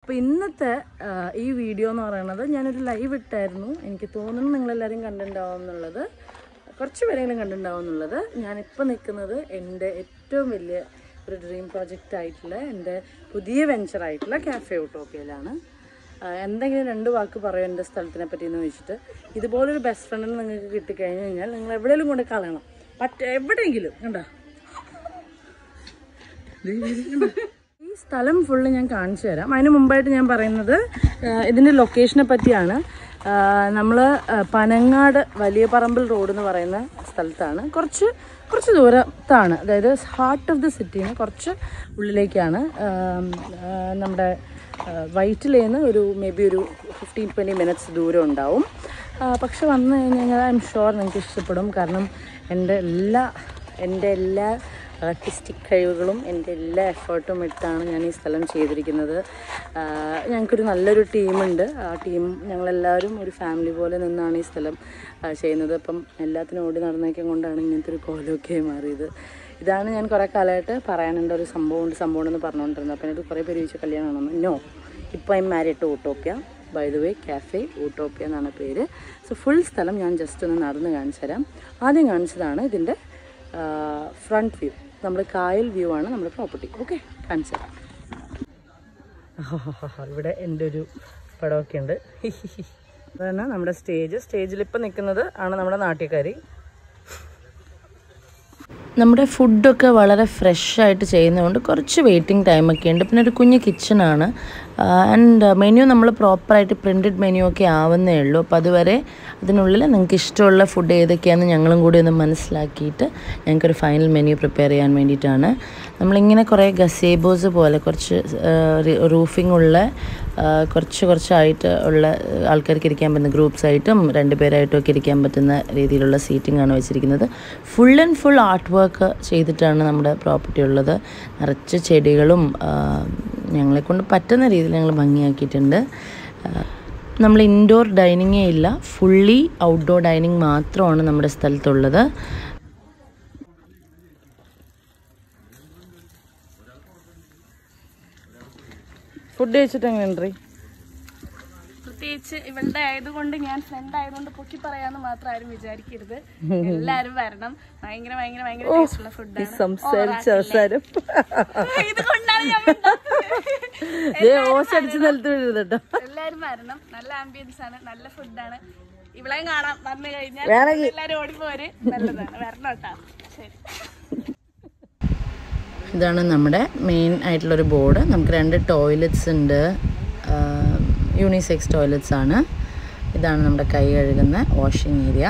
അപ്പോൾ ഇന്നത്തെ ആ, ഈ വീഡിയോ എന്ന് പറയുന്നത് ഞാനൊരു ലൈവ് ഇട്ടായിരുന്നു എനിക്ക് തോന്നുന്നു നിങ്ങളെല്ലാവരും കണ്ടിട്ടുണ്ടാവും എന്നുള്ളത് കുറച്ച് പേരെങ്കിലും കണ്ടിട്ടുണ്ടാവും എന്നുള്ളത് ഞാനിപ്പോൾ നിൽക്കുന്നത് എൻ്റെ ഏറ്റവും വലിയ ഒരു ഡ്രീം പ്രോജക്റ്റ് ആയിട്ടുള്ള എൻ്റെ പുതിയ വെഞ്ചർ ആയിട്ടുള്ള കാഫേ യൂട്ടോപ്പിയയിലാണ് ആ, എന്തെങ്കിലും രണ്ട് വാക്ക് പറയും എൻ്റെ സ്ഥലത്തിനെ പറ്റി എന്ന് ചോദിച്ചിട്ട് ഇതുപോലൊരു ബെസ്റ്റ് ഫ്രണ്ടിനെ നിങ്ങൾക്ക് കിട്ടിക്കഴിഞ്ഞ് കഴിഞ്ഞാൽ നിങ്ങൾ എവിടെയെങ്കിലും കൊണ്ട് കളയണം പറ്റ എവിടെയെങ്കിലും കണ്ടോ ഈ സ്ഥലം ഫുള്ള് ഞാൻ കാണിച്ചു തരാം അതിന് മുമ്പായിട്ട് ഞാൻ പറയുന്നത് ആ, ഇതിൻ്റെ ലൊക്കേഷനെ പറ്റിയാണ് നമ്മൾ പനങ്ങാട് വലിയ പറമ്പിൽ റോഡ് എന്ന് പറയുന്ന സ്ഥലത്താണ് കുറച്ച് കുറച്ച് ദൂരത്താണ് അതായത് ഹാർട്ട് ഓഫ് ദി സിറ്റിന്ന് കുറച്ച് ഉള്ളിലേക്കാണ് ആം, ആ, നമ്മുടെ വൈറ്റിലേന്ന് ഒരു മേ ബി ഒരു ഫിഫ്റ്റീൻ ട്വൻറ്റി മിനിറ്റ്സ് ദൂരം ഉണ്ടാവും ആ, പക്ഷെ വന്നു കഴിഞ്ഞ് കഴിഞ്ഞാൽ ഐ എം ഷുവർ നിങ്ങൾക്ക് ഇഷ്ടപ്പെടും കാരണം എൻ്റെ എല്ലാ എൻ്റെ എല്ലാ ആർട്ടിസ്റ്റിക് കഴിവുകളും എൻ്റെ എല്ലാ എഫേർട്ടും ഇട്ടാണ് ഞാൻ ഈ സ്ഥലം ചെയ്തിരിക്കുന്നത് ആ, ഞങ്ങൾക്കൊരു നല്ലൊരു ടീമുണ്ട് ആ ടീം ഞങ്ങളെല്ലാവരും ഒരു ഫാമിലി പോലെ നിന്നാണ് ഈ സ്ഥലം ആ, ചെയ്യുന്നത് അപ്പം എല്ലാത്തിനും ഓടി നടന്നേക്കും കൊണ്ടാണ് ഇങ്ങനത്തെ ഒരു കോലമൊക്കെ മാറിയത് ഇതാണ് ഞാൻ കുറേ കാലമായിട്ട് പറയാനുണ്ട് ഒരു സംഭവമുണ്ട് സംഭവമുണ്ടെന്ന് പറഞ്ഞുകൊണ്ടിരുന്നത് അപ്പം എനിക്ക് കുറേ പേര് ചോദിച്ച കല്യാണമാണെന്ന് നോ ഇപ്പോൾ I married to Utopia by the way cafe Utopia എന്നാണ് പേര് സോ ഫുൾ സ്ഥലം ഞാൻ ജസ്റ്റ് ഒന്ന് നടന്ന് കാണിച്ചു തരാം ആദ്യം കാണിച്ചതാണ് ഇതിൻ്റെ ഫ്രണ്ട് വ്യൂ നമ്മൾ കായൽ വ്യൂ ആണ് നമ്മുടെ പ്രോപ്പർട്ടി ഓക്കെ കാണിച്ചു തരാം ഇവിടെ എൻ്റെ ഒരു പടമൊക്കെ ഉണ്ട് അതാണ് നമ്മുടെ സ്റ്റേജ് സ്റ്റേജിൽ ഇപ്പം നിൽക്കുന്നത് ആണ് നമ്മുടെ നാട്യക്കാരി നമ്മുടെ ഫുഡൊക്കെ വളരെ ഫ്രഷ് ആയിട്ട് ചെയ്യുന്നതുകൊണ്ട് കുറച്ച് വെയിറ്റിംഗ് ടൈമൊക്കെ ഉണ്ട് പിന്നെ ഒരു കുഞ്ഞ് കിച്ചണാണ് ആൻഡ് മെനു നമ്മൾ പ്രോപ്പറായിട്ട് പ്രിൻറ്റഡ് മെനു ഒക്കെ ആവുന്നേ ഉള്ളൂ അപ്പോൾ അതുവരെ അതിനുള്ളിൽ നിങ്ങൾക്ക് ഇഷ്ടമുള്ള ഫുഡ് ഏതൊക്കെയാണെന്ന് ഞങ്ങളും കൂടി ഒന്ന് മനസ്സിലാക്കിയിട്ട് ഞങ്ങൾക്കൊരു ഫൈനൽ മെനു പ്രിപ്പയർ ചെയ്യാൻ വേണ്ടിയിട്ടാണ് നമ്മളിങ്ങനെ കുറേ ഗസേബോസ് പോലെ കുറച്ച് റൂഫിംഗ് ഉള്ള ആ, കുറച്ച് കുറച്ചായിട്ട് ഉള്ള ആൾക്കാർക്ക് ഇരിക്കാൻ പറ്റുന്ന ഗ്രൂപ്പ്സ് ആയിട്ടും രണ്ട് പേരായിട്ടും ഒക്കെ ഇരിക്കാൻ പറ്റുന്ന രീതിയിലുള്ള സീറ്റിംഗ് ആണ് വെച്ചിരിക്കുന്നത് full and full art work ചെയ്തിട്ടാണ് നമ്മുടെ പ്രോപ്പർട്ടി ഉള്ളത് നിറച്ച് ചെടികളും ആ, ഞങ്ങളെ കൊണ്ട് പറ്റുന്ന രീതിയിൽ ഞങ്ങൾ ഭംഗിയാക്കിയിട്ടുണ്ട് ആ, നമ്മൾ ഇൻഡോർ ഡൈനിങ്ങേ ഇല്ല ഫുള്ളി ഔട്ട്ഡോർ ഡൈനിങ് മാത്രമാണ് നമ്മുടെ സ്ഥലത്തുള്ളത് ഫുഡ് കഴിച്ചിട്ട് എങ്ങനെയുണ്ട് പ്രത്യേകിച്ച് ഇവളുടെ ആയതുകൊണ്ട് ഞാൻ ഫ്രണ്ട് ആയതുകൊണ്ട് പൊക്കി പറയാന്ന് മാത്രം ആരും വിചാരിക്കരുത് എല്ലാരും വരണം ഭയങ്കര ഭയങ്കര ഭയങ്കര ടേസ്റ്റുള്ള ഫുഡാണ് സംസാരിച്ച അവസാനം ഇതുകൊണ്ടാണ് ഞാൻ മിണ്ടാത്തത്. ഓശടിച്ച് നിലത്ത് വീഴുന്നത് കേട്ടോ എല്ലാരും വരണം നല്ല ആംബിയൻസ് ആണ് നല്ല ഫുഡാണ് ഇവളെയും കാണാം വന്നു കഴിഞ്ഞാൽ വേണമെങ്കിൽ എല്ലാരും ഓടിപ്പോര് നല്ലതാണ് വരണം കേട്ടോ ശരി ഇതാണ് നമ്മുടെ മെയിൻ ആയിട്ടുള്ളൊരു ബോർഡ് നമുക്ക് രണ്ട് ടോയ്ലറ്റ്സ് ഉണ്ട് യൂണിസെക്സ് ടോയ്ലറ്റ്സ് ആണ് ഇതാണ് നമ്മുടെ കൈ കഴുകുന്ന വാഷിംഗ് ഏരിയ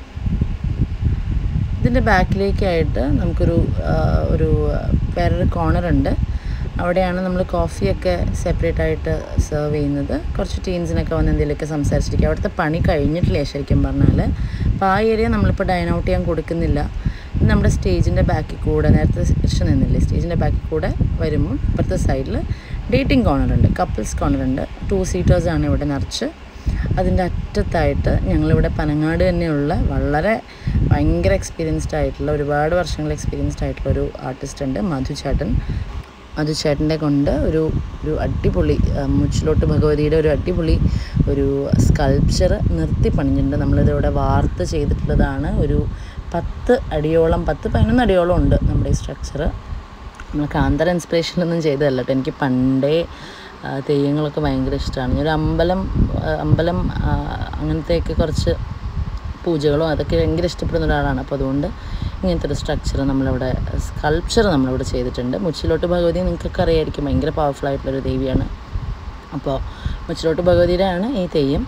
ഇതിൻ്റെ ബാക്കിലേക്കായിട്ട് നമുക്കൊരു ആ, ഒരു വേറൊരു കോർണർ ഉണ്ട് അവിടെയാണ് നമ്മൾ കോഫിയൊക്കെ സെപ്പറേറ്റ് ആയിട്ട് സെർവ് ചെയ്യുന്നത് കുറച്ച് ടീൻസിനൊക്കെ വന്ന് എന്തെങ്കിലുമൊക്കെ സംസാരിച്ചിരിക്കുക അവിടുത്തെ പണി കഴിഞ്ഞിട്ടില്ലേ ശരിക്കും പറഞ്ഞാൽ അപ്പോൾ ആ ഏരിയ നമ്മളിപ്പോൾ ഡൈൻ ഔട്ട് ചെയ്യാൻ കൊടുക്കുന്നില്ല ഇത് നമ്മുടെ സ്റ്റേജിൻ്റെ ബാക്കിൽ കൂടെ നേരത്തെ കൃഷ്ണ നിന്നില്ലേ സ്റ്റേജിൻ്റെ ബാക്കിൽ കൂടെ വരുമ്പോൾ ഇപ്പുറത്തെ സൈഡിൽ ഡേറ്റിംഗ് കോർണർ ഉണ്ട് കപ്പിൾസ് കോർണർ ഉണ്ട് ടു സീറ്റേഴ്സാണ് ഇവിടെ നിറച്ച് അതിൻ്റെ അറ്റത്തായിട്ട് ഞങ്ങളിവിടെ പനങ്ങാട് തന്നെയുള്ള വളരെ ഭയങ്കര എക്സ്പീരിയൻസ്ഡ് ആയിട്ടുള്ള ഒരുപാട് വർഷങ്ങൾ എക്സ്പീരിയൻസ്ഡ് ആയിട്ടുള്ള ഒരു ആർട്ടിസ്റ്റ് ഉണ്ട് മധു ചേട്ടൻ മധു ചേട്ടൻ്റെ കൊണ്ട് ഒരു ഒരു അടിപൊളി ആ, മുച്ചിലോട്ട് ഭഗവതിയുടെ ഒരു അടിപൊളി ഒരു സ്കൾപ്ചർ നിർത്തി പണിഞ്ഞിട്ടുണ്ട് നമ്മളിതിവിടെ വാർത്ത് ചെയ്തിട്ടുള്ളതാണ് ഒരു പത്ത് അടിയോളം പത്ത് പതിനൊന്ന് അടിയോളം ഉണ്ട് നമ്മുടെ ഈ സ്ട്രക്ചർ നമ്മൾ കാന്തര ഇൻസ്പിറേഷനൊന്നും ചെയ്തതല്ല കേട്ടോ എനിക്ക് പണ്ടേ ആ, തെയ്യങ്ങളൊക്കെ ഭയങ്കര ഇഷ്ടമാണ് ഞാനൊരു അമ്പലം ആ, അമ്പലം ആ, അങ്ങനത്തെയൊക്കെ കുറച്ച് പൂജകളും അതൊക്കെ ഭയങ്കര ഇഷ്ടപ്പെടുന്ന ഒരാളാണ് അപ്പോൾ അതുകൊണ്ട് ഇങ്ങനത്തെ ഒരു സ്ട്രക്ചർ നമ്മളിവിടെ സ്കൾപ്ചർ നമ്മളിവിടെ ചെയ്തിട്ടുണ്ട് മുച്ചിലോട്ട് ഭഗവതി നിങ്ങൾക്കൊക്കെ അറിയായിരിക്കും ഭയങ്കര പവർഫുൾ ആയിട്ടുള്ളൊരു ദേവിയാണ് അപ്പോൾ മുച്ചിലോട്ട് ഭഗവതിയുടെയാണ് ഈ തെയ്യം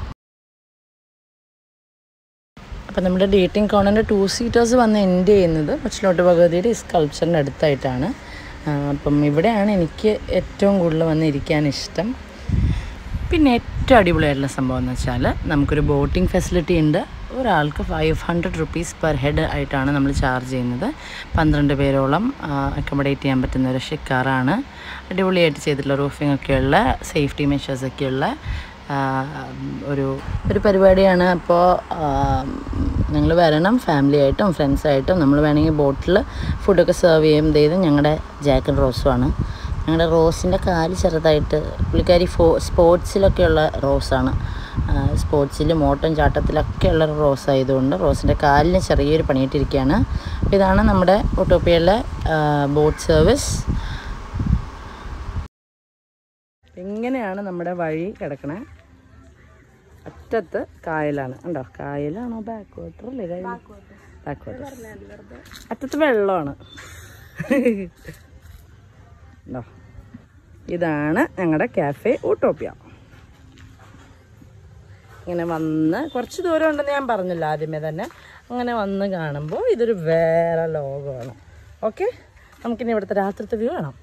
അപ്പം നമ്മുടെ ഡേറ്റിംഗ് കോർണറിൻ്റെ ടു സീറ്റേഴ്സ് വന്ന് എൻഡ് ചെയ്യുന്നത് മുച്ചിലോട്ട് ഭഗവതിയുടെ ഈ സ്കൾപ്ചറിൻ്റെ അടുത്തായിട്ടാണ് ആ, അപ്പം ഇവിടെയാണ് എനിക്ക് ഏറ്റവും കൂടുതൽ വന്ന് ഇരിക്കാൻ ഇഷ്ടം പിന്നെ ഏറ്റവും അടിപൊളിയായിട്ടുള്ള സംഭവം എന്ന് വെച്ചാൽ നമുക്കൊരു ബോട്ടിംഗ് ഫെസിലിറ്റി ഉണ്ട് ഒരാൾക്ക് five hundred rupees per head ആയിട്ടാണ് നമ്മൾ ചാർജ് ചെയ്യുന്നത് പന്ത്രണ്ട് പേരോളം അക്കോമഡേറ്റ് ചെയ്യാൻ പറ്റുന്ന ഒരു ഷിക്കാറാണ് അടിപൊളിയായിട്ട് ചെയ്തിട്ടുള്ള റൂഫിംഗ് ഒക്കെയുള്ള സേഫ്റ്റി മെഷേഴ്സൊക്കെയുള്ള ഒരു ഒരു പരിപാടിയാണ് അപ്പോൾ നിങ്ങൾ വരണം ഫാമിലി ആയിട്ടും ഫ്രണ്ട്സായിട്ടും നമ്മൾ വേണമെങ്കിൽ ബോട്ടിൽ ഫുഡൊക്കെ സെർവ് ചെയ്യും ചെയ്ത് ഞങ്ങളുടെ ജാക്ക് ആൻഡ് റോസുമാണ് ഞങ്ങളുടെ റോസിൻ്റെ കാല് ചെറുതായിട്ട് പുള്ളിക്കാരി ഫോ സ്പോർട്സിലൊക്കെയുള്ള റോസാണ് സ്പോർട്സിലും ഓട്ടം ചാട്ടത്തിലൊക്കെയുള്ള ഒരു റോസ് ആയതുകൊണ്ട് റോസിൻ്റെ കാലിന് ചെറിയൊരു പണിയിട്ടിരിക്കുകയാണ് അപ്പോൾ ഇതാണ് നമ്മുടെ ഒട്ടോപ്പിയയിലെ ബോട്ട് സർവീസ് ഇങ്ങനെയാണ് നമ്മുടെ വഴി കിടക്കണേ അറ്റത്ത് കായലാണ് ഉണ്ടോ കായലാണോ ബാക്ക് വാട്ടർ അല്ലേ കായൽ ബാക്ക് വാട്ടർ അറ്റത്ത് വെള്ളമാണ് ഉണ്ടോ ഇതാണ് ഞങ്ങളുടെ കാഫെ ഊട്ടോപ്പിയ ഇങ്ങനെ വന്ന് കുറച്ച് ദൂരം ഉണ്ടെന്ന് ഞാൻ പറഞ്ഞില്ല ആദ്യമേ തന്നെ അങ്ങനെ വന്ന് കാണുമ്പോൾ ഇതൊരു വേറെ ലോകമാണ് ഓക്കെ നമുക്കിനി ഇവിടുത്തെ രാത്രിത്തെ വ്യൂ കാണാം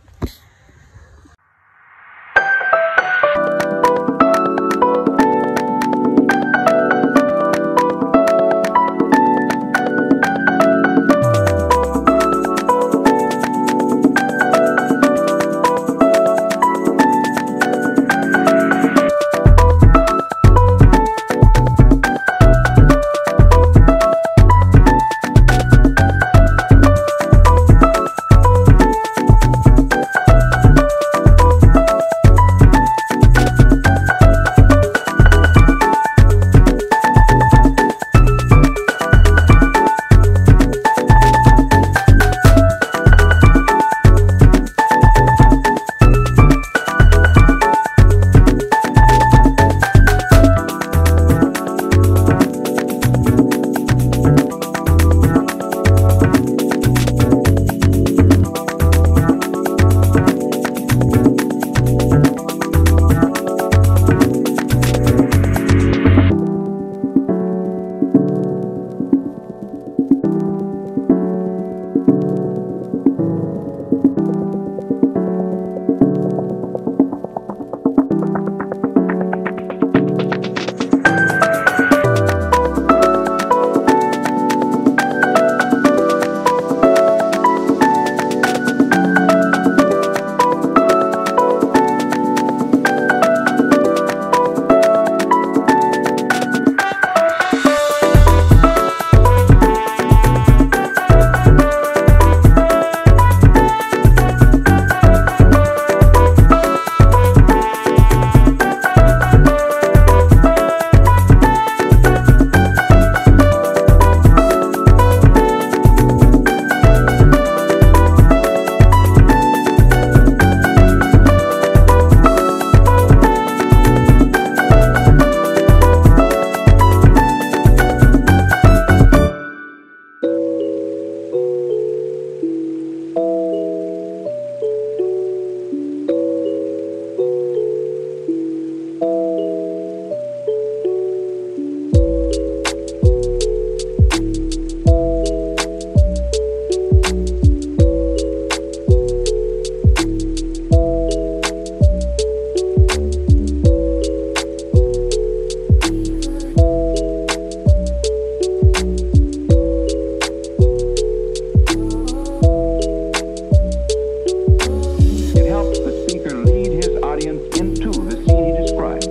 It helps the speaker lead his audience into the scene he describes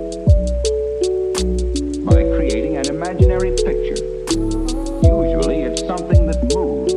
by creating an imaginary picture. Usually, it's something that moves.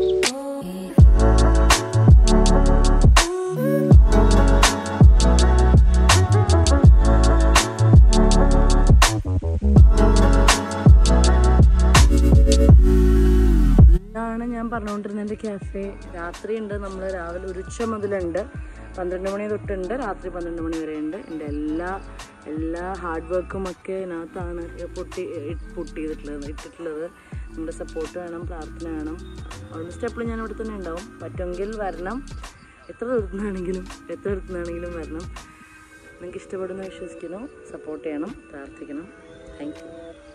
ഇതാണ് ഞാൻ പറഞ്ഞുകൊണ്ടിരുന്ന എൻ്റെ കാഫേ രാത്രിയുണ്ട് നമ്മൾ രാവിലെ ഒരു ഉച്ച മുതലുണ്ട് പന്ത്രണ്ട് മണി തൊട്ടുണ്ട് രാത്രി പന്ത്രണ്ട് മണി വരെ ഉണ്ട് എൻ്റെ എല്ലാ എല്ലാ ഹാർഡ് വർക്കും ഒക്കെ ഇതിനകത്താണ് പൊട്ടി ഇ- പൊട്ടി ചെയ്തിട്ടുള്ളത് ഇട്ടിട്ടുള്ളത് നമ്മുടെ സപ്പോർട്ട് വേണം പ്രാർത്ഥന വേണം ഓൾമോസ്റ്റ് എപ്പോഴും ഞാൻ ഇവിടെ തന്നെ ഉണ്ടാവും പറ്റുമെങ്കിൽ വരണം എത്ര ദൂരത്തുനിന്നാണെങ്കിലും എത്ര ദൂരത്തുനിന്നാണെങ്കിലും വരണം നിങ്ങൾക്ക് ഇഷ്ടപ്പെടുന്ന വിശ്വസിക്കുന്നു സപ്പോർട്ട് ചെയ്യണം പ്രാർത്ഥിക്കണം താങ്ക് യു